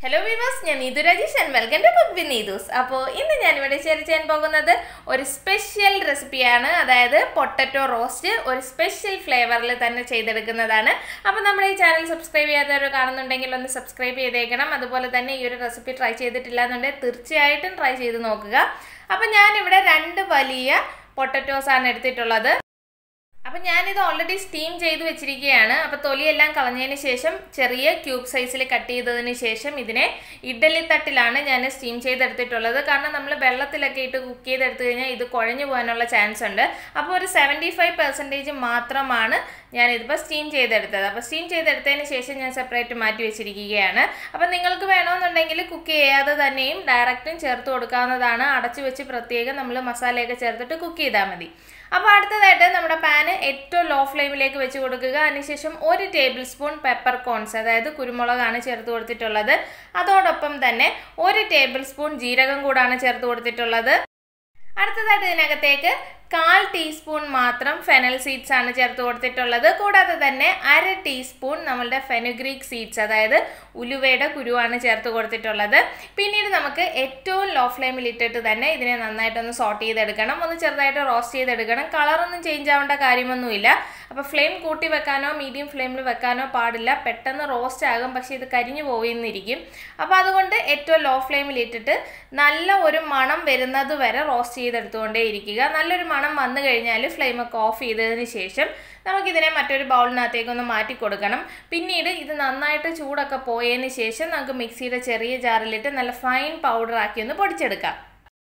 hello viewers ഞാൻ Neethu Rajesh and welcome to cook with Neethu's അപ്പോൾ ഇന്ന് ഞാനിവിടെ ഷെയർ ചെയ്യാൻ പോകുന്നത് ഒരു സ്പെഷ്യൽ റെസിപ്പിയാണ് അതായത് പൊട്ടറ്റോ റോസ്റ്റ് ഒരു സ്പെഷ്യൽ ഫ്ലേവറിൽ തന്നെ ചെയ്തെടുക്കുന്നതാണ് അപ്പോൾ നമ്മുടെ ഈ ചാനൽ സബ്സ്ക്രൈബ് ചെയ്യാത്തവർ കാണുന്നുണ്ടെങ്കിൽ ഒന്ന് സബ്സ്ക്രൈബ് ചെയ്തേക്കണം അതുപോലെ തന്നെ ഈ ഒരു റെസിപ്പി ട്രൈ ചെയ്തിട്ടില്ല എന്നുണ്ടെങ്കിൽ തീർച്ചയായിട്ടും ട്രൈ ചെയ്ത് നോക്കുക അപ്പോൾ ഞാനിവിടെ രണ്ട് വലിയ പൊട്ടറ്റോസ് ആണ് എടുത്തിട്ടുള്ളത് അപ്പം ഞാനിത് ഓൾറെഡി സ്റ്റീം ചെയ്ത് വെച്ചിരിക്കുകയാണ് അപ്പോൾ തൊലിയെല്ലാം കളഞ്ഞതിന് ശേഷം ചെറിയ ക്യൂബ് സൈസിൽ കട്ട് ചെയ്തതിന് ശേഷം ഇതിനെ ഇഡലി തട്ടിലാണ് ഞാൻ സ്റ്റീം ചെയ്തെടുത്തിട്ടുള്ളത് കാരണം നമ്മൾ വെള്ളത്തിലൊക്കെ ഇട്ട് കുക്ക് ചെയ്തെടുത്തു കഴിഞ്ഞാൽ ഇത് കുഴഞ്ഞു പോകാനുള്ള ചാൻസ് ഉണ്ട് അപ്പോൾ ഒരു സെവൻറ്റി ഫൈവ് പെർസെൻറ്റേജ് മാത്രമാണ് ഞാനിതിപ്പോൾ സ്റ്റീം ചെയ്തെടുത്തത് അപ്പോൾ സ്റ്റീം ചെയ്തെടുത്തതിന് ശേഷം ഞാൻ സെപ്പറേറ്റ് മാറ്റി വെച്ചിരിക്കുകയാണ് അപ്പോൾ നിങ്ങൾക്ക് വേണമെന്നുണ്ടെങ്കിൽ കുക്ക് ചെയ്യാതെ തന്നെയും ഡയറക്റ്റും ചേർത്ത് കൊടുക്കാവുന്നതാണ് അടച്ചു വെച്ച് പ്രത്യേകം നമ്മൾ മസാലയൊക്കെ ചേർത്തിട്ട് കുക്ക് ചെയ്താൽ മതി അപ്പോൾ അടുത്തതായിട്ട് നമ്മുടെ പാന് ഏറ്റവും ലോ ഫ്ലെയിമിലേക്ക് വെച്ച് കൊടുക്കുക അതിനുശേഷം ഒരു ടേബിൾ സ്പൂൺ പെപ്പർ കോൺസ് അതായത് കുരുമുളകാണ് ചേർത്ത് കൊടുത്തിട്ടുള്ളത് അതോടൊപ്പം തന്നെ ഒരു ടേബിൾ സ്പൂൺ ജീരകം കൂടാണ് ചേർത്ത് കൊടുത്തിട്ടുള്ളത് അടുത്തതായിട്ട് ഇതിനകത്തേക്ക് കാൽ ടീസ്പൂൺ മാത്രം ഫെനൽ സീഡ്സ് ആണ് ചേർത്ത് കൊടുത്തിട്ടുള്ളത് കൂടാതെ തന്നെ അര ടീസ്പൂൺ നമ്മളുടെ ഫെനുഗ്രീക്ക് സീഡ്സ് അതായത് ഉലുവയുടെ കുരുവാണ് ചേർത്ത് കൊടുത്തിട്ടുള്ളത് പിന്നീട് നമുക്ക് ഏറ്റവും ലോ ഫ്ലെയിമിൽ ഇട്ടിട്ട് തന്നെ ഇതിനെ നന്നായിട്ടൊന്ന് സോട്ട് ചെയ്തെടുക്കണം ഒന്ന് ചെറുതായിട്ട് റോസ്റ്റ് ചെയ്തെടുക്കണം കളറൊന്നും ചേഞ്ച് ആവേണ്ട കാര്യമൊന്നുമില്ല അപ്പോൾ ഫ്ലെയിം കൂട്ടി വെക്കാനോ മീഡിയം ഫ്ലെയിമിൽ വെക്കാനോ പാടില്ല പെട്ടെന്ന് റോസ്റ്റ് ആകും പക്ഷേ ഇത് കരിഞ്ഞു പോയിന്നിരിക്കും അപ്പോൾ അതുകൊണ്ട് ഏറ്റവും ലോ ഫ്ലെയിമിൽ ഇട്ടിട്ട് നല്ല ഒരു മണം വരുന്നത് വരെ റോസ്റ്റ് ചെയ്തെടുത്തുകൊണ്ടേ ഇരിക്കുക നല്ലൊരു മണം വന്നു കഴിഞ്ഞാൽ ഫ്ലെയിമൊക്കെ ഓഫ് ചെയ്തതിന് ശേഷം നമുക്കിതിനെ മറ്റൊരു ബൗളിനകത്തേക്കൊന്ന് മാറ്റി കൊടുക്കണം പിന്നീട് ഇത് നന്നായിട്ട് ചൂടൊക്കെ പോയതിന് ശേഷം നമുക്ക് മിക്സിയുടെ ചെറിയ ജാറിലിട്ട് നല്ല ഫൈൻ പൗഡർ ആക്കി ഒന്ന് പൊടിച്ചെടുക്കാം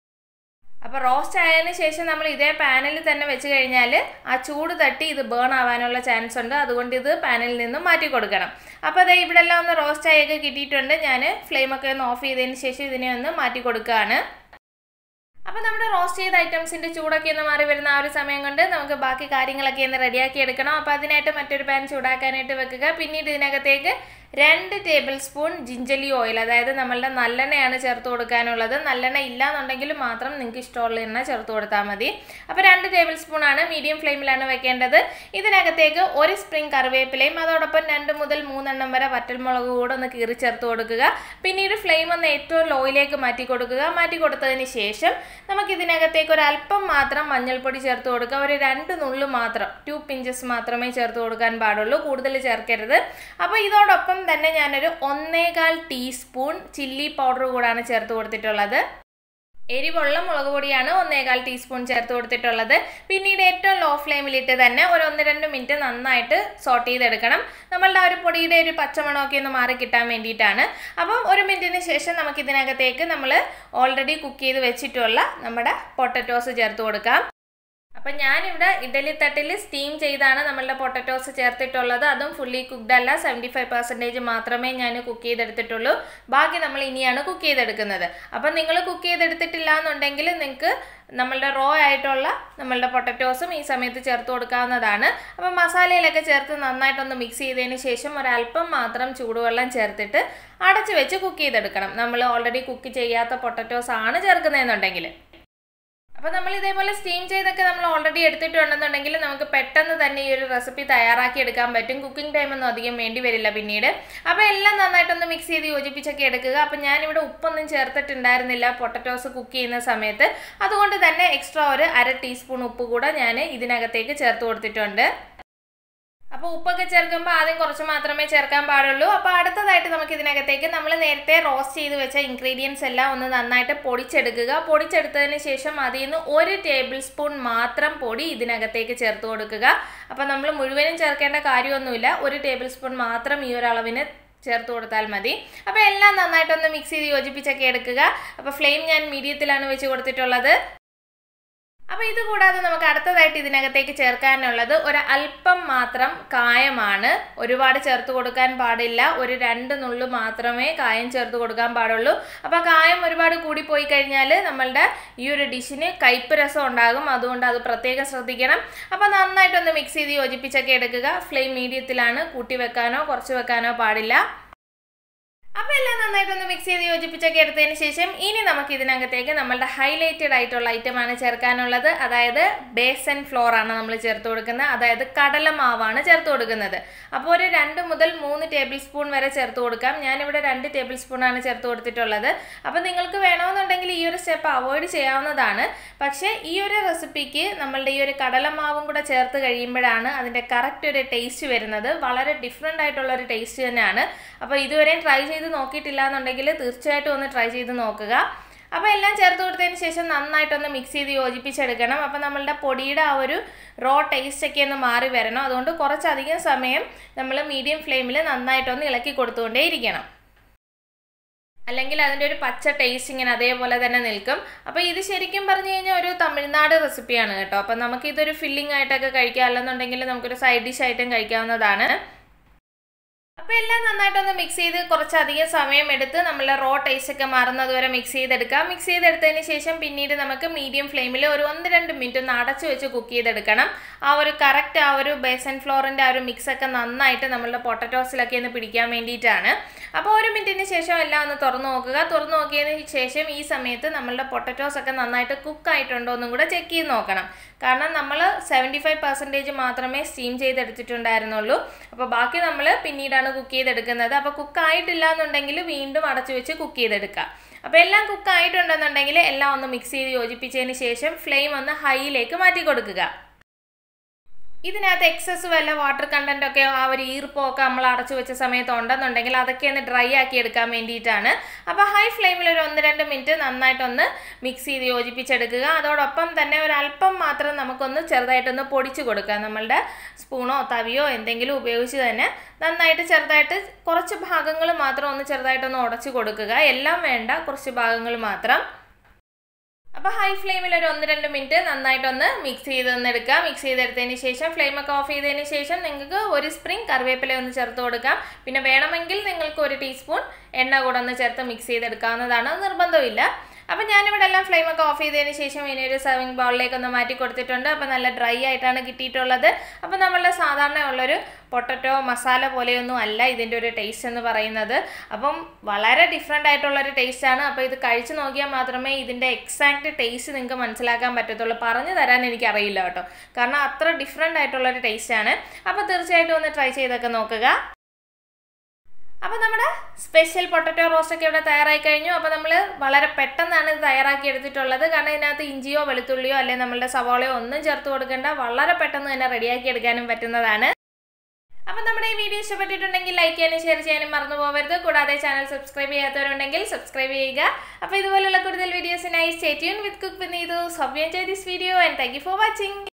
അപ്പോൾ റോസ്റ്റ് ആയതിനു ശേഷം നമ്മൾ ഇതേ പാനിൽ തന്നെ വെച്ച് കഴിഞ്ഞാൽ ആ ചൂട് തട്ടി ഇത് ബേൺ ആവാനുള്ള ചാൻസ് ഉണ്ട് അതുകൊണ്ട് ഇത് പാനിൽ നിന്ന് മാറ്റി കൊടുക്കണം അപ്പോൾ അതെ ഇവിടെ എല്ലാം ഒന്ന് റോസ്റ്റ് ആയൊക്കെ കിട്ടിയിട്ടുണ്ട് ഞാൻ ഫ്ലെയിമൊക്കെ ഒന്ന് ഓഫ് ചെയ്തതിന് ശേഷം ഇതിനെ ഒന്ന് മാറ്റി കൊടുക്കുകയാണ് അപ്പോൾ നമ്മുടെ റോസ്റ്റ് ചെയ്ത ഐറ്റംസിൻ്റെ ചൂടൊക്കെ ഒന്ന് മാറി വരുന്ന ആ ഒരു സമയം കൊണ്ട് നമുക്ക് ബാക്കി കാര്യങ്ങളൊക്കെ ഒന്ന് റെഡിയാക്കി എടുക്കണം അപ്പോൾ അതിനായിട്ട് മറ്റൊരു പാൻ ചൂടാക്കാനായിട്ട് വെക്കുക പിന്നീട് ഇതിനകത്തേക്ക് രണ്ട് ടേബിൾ സ്പൂൺ ജിഞ്ചലി ഓയിൽ അതായത് നമ്മളുടെ നല്ലെണ്ണയാണ് ചേർത്ത് കൊടുക്കാനുള്ളത് നല്ലെണ്ണ ഇല്ലാന്നുണ്ടെങ്കിൽ മാത്രം നിങ്ങൾക്ക് ഇഷ്ടമുള്ള എണ്ണ ചേർത്ത് കൊടുത്താൽ മതി അപ്പോൾ രണ്ട് ടേബിൾ സ്പൂൺ ആണ് മീഡിയം ഫ്ലെയിമിലാണ് വെക്കേണ്ടത് ഇതിനകത്തേക്ക് ഒരു സ്പ്രിംഗ് കറിവേപ്പിലയും അതോടൊപ്പം രണ്ട് മുതൽ മൂന്നെണ്ണം വരെ വറ്റൽമുളക് കൂടെ ഒന്ന് കീറി ചേർത്ത് കൊടുക്കുക പിന്നീട് ഫ്ലെയിം ഒന്ന് ഏറ്റവും ലോയിലേക്ക് മാറ്റി കൊടുക്കുക മാറ്റി കൊടുത്തതിന് ശേഷം നമുക്ക് ഇതിനകത്തേക്ക് ഒരു അല്പം മാത്രം മഞ്ഞൾപ്പൊടി ചേർത്ത് കൊടുക്കുക ഒരു രണ്ട് നുള്ളു മാത്രം ടു പിഞ്ചസ് മാത്രമേ ചേർത്ത് കൊടുക്കാൻ പാടുള്ളൂ കൂടുതൽ ചേർക്കരുത് അപ്പോൾ ഇതോടൊപ്പം തന്നെ ഞാനൊരു ഒന്നേകാൽ ടീസ്പൂൺ ചില്ലി പൗഡർ കൂടാണ് ചേർത്ത് കൊടുത്തിട്ടുള്ളത് എരിവുള്ള മുളക് പൊടിയാണ് ഒന്നേകാൽ ടീസ്പൂൺ ചേർത്ത് കൊടുത്തിട്ടുള്ളത് പിന്നീട് ഏറ്റവും ലോ ഫ്ലെയിമിലിട്ട് തന്നെ ഒരു ഒന്ന് രണ്ട് മിനിറ്റ് നന്നായിട്ട് സോട്ട് ചെയ്തെടുക്കണം നമ്മളുടെ ആ ഒരു പൊടിയുടെ ഒരു പച്ചമണമൊക്കെ ഒന്ന് മാറി കിട്ടാൻ വേണ്ടിയിട്ടാണ് അപ്പം ഒരു മിനിറ്റിന് ശേഷം നമുക്ക് ഇതിനകത്തേക്ക് നമ്മൾ ഓൾറെഡി കുക്ക് ചെയ്ത് വെച്ചിട്ടുള്ള നമ്മുടെ പൊട്ടറ്റോസ് ചേർത്ത് കൊടുക്കാം അപ്പം ഞാനിവിടെ ഇഡലി തട്ടിൽ സ്റ്റീം ചെയ്താണ് നമ്മളുടെ പൊട്ടറ്റോസ് ചേർത്തിട്ടുള്ളത് അതും ഫുള്ളി കുക്ക്ഡ് അല്ല സെവൻറ്റി ഫൈവ് പെർസെൻറ്റേജ് മാത്രമേ ഞാൻ കുക്ക് ചെയ്തെടുത്തിട്ടുള്ളൂ ബാക്കി നമ്മൾ ഇനിയാണ് കുക്ക് ചെയ്തെടുക്കുന്നത് അപ്പം നിങ്ങൾ കുക്ക് ചെയ്തെടുത്തിട്ടില്ല എന്നുണ്ടെങ്കിൽ നിങ്ങൾക്ക് നമ്മളുടെ റോ ആയിട്ടുള്ള നമ്മളുടെ പൊട്ടറ്റോസും ഈ സമയത്ത് ചേർത്ത് കൊടുക്കാവുന്നതാണ് അപ്പം മസാലയിലൊക്കെ ചേർത്ത് നന്നായിട്ടൊന്ന് മിക്സ് ചെയ്തതിന് ശേഷം ഒരല്പം മാത്രം ചൂടുവെള്ളം ചേർത്തിട്ട് അടച്ച് വെച്ച് കുക്ക് ചെയ്തെടുക്കണം നമ്മൾ ഓൾറെഡി കുക്ക് ചെയ്യാത്ത പൊട്ടറ്റോസ് ആണ് ചേർക്കുന്നതെന്നുണ്ടെങ്കിൽ അപ്പോൾ നമ്മൾ ഇതേപോലെ സ്റ്റീം ചെയ്തൊക്കെ നമ്മൾ ഓൾറെഡി എടുത്തിട്ടുണ്ടെന്നുണ്ടെങ്കിൽ നമുക്ക് പെട്ടെന്ന് തന്നെ ഈ ഒരു റെസിപ്പി തയ്യാറാക്കി എടുക്കാൻ പറ്റും കുക്കിംഗ് ടൈമൊന്നും അധികം വേണ്ടി വരില്ല പിന്നീട് അപ്പോൾ എല്ലാം നന്നായിട്ടൊന്ന് മിക്സ് ചെയ്ത് യോജിപ്പിച്ചൊക്കെ എടുക്കുക അപ്പോൾ ഞാനിവിടെ ഉപ്പൊന്നും ചേർത്തിട്ടുണ്ടായിരുന്നില്ല പൊട്ടറ്റോസ് കുക്ക് ചെയ്യുന്ന സമയത്ത് അതുകൊണ്ട് തന്നെ എക്സ്ട്രാ ഒരു അര ടീസ്പൂൺ ഉപ്പ് കൂടെ ഞാൻ ഇതിനകത്തേക്ക് ചേർത്ത് കൊടുത്തിട്ടുണ്ട് അപ്പോൾ ഉപ്പൊക്കെ ചേർക്കുമ്പോൾ ആദ്യം കുറച്ച് മാത്രമേ ചേർക്കാൻ പാടുള്ളൂ അപ്പോൾ അടുത്തതായിട്ട് നമുക്ക് ഇതിനകത്തേക്ക് നമ്മൾ നേരത്തെ റോസ്റ്റ് ചെയ്ത് വെച്ച ഇൻഗ്രീഡിയൻസ് എല്ലാം ഒന്ന് നന്നായിട്ട് പൊടിച്ചെടുക്കുക പൊടിച്ചെടുത്തതിന് ശേഷം അതിൽ നിന്ന് ഒരു ടേബിൾ സ്പൂൺ മാത്രം പൊടി ഇതിനകത്തേക്ക് ചേർത്ത് കൊടുക്കുക അപ്പോൾ നമ്മൾ മുഴുവനും ചേർക്കേണ്ട കാര്യമൊന്നുമില്ല ഒരു ടേബിൾ സ്പൂൺ മാത്രം ഈ ഒരു അളവിന് ചേർത്ത് കൊടുത്താൽ മതി അപ്പോൾ എല്ലാം നന്നായിട്ടൊന്ന് മിക്സ് ചെയ്ത് യോജിപ്പിച്ചൊക്കെ എടുക്കുക അപ്പോൾ ഫ്ലെയിം ഞാൻ മീഡിയത്തിലാണ് വെച്ച് കൊടുത്തിട്ടുള്ളത് അപ്പോൾ ഇത് കൂടാതെ നമുക്ക് അടുത്തതായിട്ട് ഇതിനകത്തേക്ക് ചേർക്കാനുള്ളത് ഒരു അല്പം മാത്രം കായമാണ് ഒരുപാട് ചേർത്ത് കൊടുക്കാൻ പാടില്ല ഒരു രണ്ട് നുള്ളു മാത്രമേ കായം ചേർത്ത് കൊടുക്കാൻ പാടുള്ളൂ അപ്പോൾ കായം ഒരുപാട് കൂടിപ്പോയി കഴിഞ്ഞാൽ നമ്മളുടെ ഈ ഒരു ഡിഷിന് കയ്പ്പ് രസം ഉണ്ടാകും അതുകൊണ്ട് അത് പ്രത്യേകം ശ്രദ്ധിക്കണം അപ്പോൾ നന്നായിട്ടൊന്ന് മിക്സ് ചെയ്ത് യോജിപ്പിച്ചൊക്കെ എടുക്കുക ഫ്ലെയിം മീഡിയത്തിലാണ് കൂട്ടി വെക്കാനോ കുറച്ച് വെക്കാനോ പാടില്ല അപ്പോൾ എല്ലാം നന്നായിട്ടൊന്ന് മിക്സ് ചെയ്ത് യോജിപ്പിച്ചൊക്കെ എടുത്തതിന് ശേഷം ഇനി നമുക്ക് ഇതിനകത്തേക്ക് നമ്മളുടെ ഹൈലൈറ്റഡ് ആയിട്ടുള്ള ഐറ്റമാണ് ചേർക്കാനുള്ളത് അതായത് ബേസൻ ഫ്ലോർ ആണ് നമ്മൾ ചേർത്ത് കൊടുക്കുന്നത് അതായത് കടലമാവാണ് ചേർത്ത് കൊടുക്കുന്നത് അപ്പോൾ ഒരു രണ്ട് മുതൽ മൂന്ന് ടേബിൾ സ്പൂൺ വരെ ചേർത്ത് കൊടുക്കാം ഞാനിവിടെ രണ്ട് ടേബിൾ സ്പൂൺ ആണ് ചേർത്ത് കൊടുത്തിട്ടുള്ളത് അപ്പോൾ നിങ്ങൾക്ക് വേണമെന്നുണ്ടെങ്കിൽ ഈ ഒരു സ്റ്റെപ്പ് അവോയ്ഡ് ചെയ്യാവുന്നതാണ് പക്ഷേ ഈ ഒരു റെസിപ്പിക്ക് നമ്മളുടെ ഈ ഒരു കടലമാവും കൂടെ ചേർത്ത് കഴിയുമ്പോഴാണ് അതിൻ്റെ കറക്റ്റ് ഒരു ടേസ്റ്റ് വരുന്നത് വളരെ ഡിഫറെൻ്റ് ആയിട്ടുള്ള ഒരു ടേസ്റ്റ് തന്നെയാണ് അപ്പോൾ ഇതുവരെയും ട്രൈ ചെയ്ത് നോക്കിയിട്ടില്ല എന്നുണ്ടെങ്കിൽ തീർച്ചയായിട്ടും ഒന്ന് ട്രൈ ചെയ്ത് നോക്കുക അപ്പോൾ എല്ലാം ചേർത്ത് കൊടുത്തതിന് ശേഷം നന്നായിട്ടൊന്ന് മിക്സ് ചെയ്ത് യോജിപ്പിച്ചെടുക്കണം അപ്പോൾ നമ്മളുടെ പൊടിയുടെ ആ ഒരു റോ ടേസ്റ്റ് ഒക്കെ ഒന്ന് മാറി വരണം അതുകൊണ്ട് കുറച്ചധികം സമയം നമ്മൾ മീഡിയം ഫ്ലെയിമിൽ നന്നായിട്ടൊന്ന് ഇളക്കി കൊടുത്തുകൊണ്ടേ ഇരിക്കണം അല്ലെങ്കിൽ അതിൻ്റെ ഒരു പച്ച ടേസ്റ്റ് ഇങ്ങനെ അതേപോലെ തന്നെ നിൽക്കും അപ്പോൾ ഇത് ശരിക്കും പറഞ്ഞു കഴിഞ്ഞാൽ ഒരു തമിഴ്നാട് റെസിപ്പിയാണ് കേട്ടോ അപ്പോൾ നമുക്ക് ഇതൊരു ഫില്ലിംഗ് ആയിട്ടൊക്കെ കഴിക്കാം അല്ലെന്നുണ്ടെങ്കിൽ നമുക്കൊരു സൈഡ് ഡിഷ് ആയിട്ടും കഴിക്കാവുന്നതാണ് അപ്പോൾ എല്ലാം നന്നായിട്ടൊന്ന് മിക്സ് ചെയ്ത് കുറച്ചധികം സമയം എടുത്ത് നമ്മളെ റോ ടേസ്റ്റ് ഒക്കെ മാറുന്നത് വരെ മിക്സ് ചെയ്തെടുക്കാം മിക്സ് ചെയ്തെടുത്തതിന് ശേഷം പിന്നീട് നമുക്ക് മീഡിയം ഫ്ലെയിമിൽ ഒരു ഒന്ന് രണ്ട് മിനിറ്റ് ഒന്ന് അടച്ചു വെച്ച് കുക്ക് ചെയ്തെടുക്കണം ആ ഒരു കറക്റ്റ് ആ ഒരു ബേസൻ ഫ്ലോറിൻ്റെ ആ ഒരു മിക്സ് ഒക്കെ നന്നായിട്ട് നമ്മളുടെ പൊട്ടറ്റോസിലൊക്കെ ഒന്ന് പിടിക്കാൻ വേണ്ടിയിട്ടാണ് അപ്പോൾ ഒരു മിനിറ്റിന് ശേഷം എല്ലാം ഒന്ന് തുറന്നു നോക്കുക തുറന്നു നോക്കിയതിന് ശേഷം ഈ സമയത്ത് നമ്മളുടെ പൊട്ടറ്റോസ് ഒക്കെ നന്നായിട്ട് കുക്ക് ആയിട്ടുണ്ടോ എന്നും കൂടെ ചെക്ക് ചെയ്ത് നോക്കണം കാരണം നമ്മൾ സെവൻറ്റി ഫൈവ് പെർസെൻറ്റേജ് മാത്രമേ സ്റ്റീം ചെയ്തെടുത്തിട്ടുണ്ടായിരുന്നുള്ളൂ അപ്പോൾ ബാക്കി നമ്മൾ പിന്നീടാണ് കുക്ക് ചെയ്തെടുക്കുന്നത് അപ്പോൾ കുക്ക് ആയിട്ടില്ല എന്നുണ്ടെങ്കിൽ വീണ്ടും അടച്ചു വെച്ച് കുക്ക് ചെയ്തെടുക്കുക അപ്പോൾ എല്ലാം കുക്ക് ആയിട്ടുണ്ടെന്നുണ്ടെങ്കിൽ എല്ലാം ഒന്ന് മിക്സ് ചെയ്ത് യോജിപ്പിച്ചതിന് ശേഷം ഫ്ലെയിം ഒന്ന് ഹൈയിലേക്ക് മാറ്റി കൊടുക്കുക ഇതിനകത്ത് എക്സസ് വല്ല വാട്ടർ കണ്ടന്റ് ഒക്കെ ആ ഒരു ഈർപ്പമൊക്കെ നമ്മൾ അടച്ചു വെച്ച സമയത്ത് ഉണ്ടെന്നുണ്ടെങ്കിൽ അതൊക്കെ ഒന്ന് ഡ്രൈ ആക്കി എടുക്കാൻ വേണ്ടിയിട്ടാണ് അപ്പോൾ ഹൈ ഫ്ലെയിമിൽ ഒരു ഒന്ന് രണ്ട് മിനിറ്റ് നന്നായിട്ടൊന്ന് മിക്സ് ചെയ്ത് യോജിപ്പിച്ചെടുക്കുക അതോടൊപ്പം തന്നെ ഒരു അല്പം മാത്രം നമുക്കൊന്ന് ചെറുതായിട്ടൊന്ന് പൊടിച്ച് കൊടുക്കുക നമ്മളുടെ സ്പൂണോ തവിയോ എന്തെങ്കിലും ഉപയോഗിച്ച് തന്നെ നന്നായിട്ട് ചെറുതായിട്ട് കുറച്ച് ഭാഗങ്ങൾ മാത്രം ഒന്ന് ചെറുതായിട്ടൊന്ന് ഉടച്ചു കൊടുക്കുക എല്ലാം വേണ്ട കുറച്ച് ഭാഗങ്ങൾ മാത്രം അപ്പോൾ ഹൈ ഫ്ലെയിമിൽ ഒരു ഒന്ന് രണ്ട് മിനിറ്റ് നന്നായിട്ടൊന്ന് മിക്സ് ചെയ്ത് എടുക്കുക മിക്സ് ചെയ്തെടുത്തതിന് ശേഷം ഫ്ലെയിം ഒക്കെ ഓഫ് ചെയ്തതിന് ശേഷം നിങ്ങൾക്ക് ഒരു സ്പ്രിംഗ് കറിവേപ്പില ഒന്ന് ചേർത്ത് കൊടുക്കാം പിന്നെ വേണമെങ്കിൽ നിങ്ങൾക്ക് ഒരു ടീസ്പൂൺ എണ്ണ കൂടെ ഒന്ന് ചേർത്ത് മിക്സ് ചെയ്തെടുക്കാവുന്നതാണ് നിർബന്ധമില്ല അപ്പോൾ ഞാനിവിടെ എല്ലാം ഫ്ലെയിം ഒക്കെ ഓഫ് ചെയ്തതിന് ശേഷം ഇനി ഒരു സർവിങ് ബൗളിലേക്ക് ഒന്ന് മാറ്റി കൊടുത്തിട്ടുണ്ട് അപ്പോൾ നല്ല ഡ്രൈ ആയിട്ടാണ് കിട്ടിയിട്ടുള്ളത് അപ്പോൾ നമ്മളുടെ സാധാരണ ഉള്ളൊരു പൊട്ടറ്റോ മസാല പോലെയൊന്നും അല്ല ഇതിൻ്റെ ഒരു ടേസ്റ്റ് എന്ന് പറയുന്നത് അപ്പം വളരെ ഡിഫറെൻ്റ് ആയിട്ടുള്ളൊരു ടേസ്റ്റാണ് അപ്പോൾ ഇത് കഴിച്ച് നോക്കിയാൽ മാത്രമേ ഇതിൻ്റെ എക്സാക്റ്റ് ടേസ്റ്റ് നിങ്ങൾക്ക് മനസ്സിലാക്കാൻ പറ്റത്തുള്ളൂ പറഞ്ഞു തരാൻ എനിക്കറിയില്ല കേട്ടോ കാരണം അത്ര ഡിഫറെൻ്റ് ആയിട്ടുള്ളൊരു ടേസ്റ്റാണ് അപ്പോൾ തീർച്ചയായിട്ടും ഒന്ന് ട്രൈ ചെയ്തൊക്കെ നോക്കുക അപ്പോൾ നമ്മുടെ സ്പെഷ്യൽ പൊട്ടറ്റോ റോസ്റ്റ് ഒക്കെ ഇവിടെ തയ്യാറായി കഴിഞ്ഞു അപ്പോൾ നമ്മൾ വളരെ പെട്ടെന്നാണ് ഇത് തയ്യാറാക്കി എടുത്തിട്ടുള്ളത് കാരണം ഇതിനകത്ത് ഇഞ്ചിയോ വെളുത്തുള്ളിയോ അല്ലെങ്കിൽ നമ്മളുടെ സവാളയോ ഒന്നും ചേർത്ത് കൊടുക്കേണ്ട വളരെ പെട്ടെന്ന് തന്നെ റെഡിയാക്കി എടുക്കാനും പറ്റുന്നതാണ് അപ്പം നമ്മുടെ ഈ വീഡിയോ ഇഷ്ടപ്പെട്ടിട്ടുണ്ടെങ്കിൽ ലൈക്ക് ചെയ്യാനും ഷെയർ ചെയ്യാനും മറന്നു പോകരുത് കൂടാതെ ചാനൽ സബ്സ്ക്രൈബ് ചെയ്യാത്തവരുണ്ടെങ്കിൽ സബ്സ്ക്രൈബ് ചെയ്യുക അപ്പോൾ ഇതുപോലുള്ള കൂടുതൽ വീഡിയോസിനായി stay tune with cook with Neethu സബ് enjoy this video and thank you for watching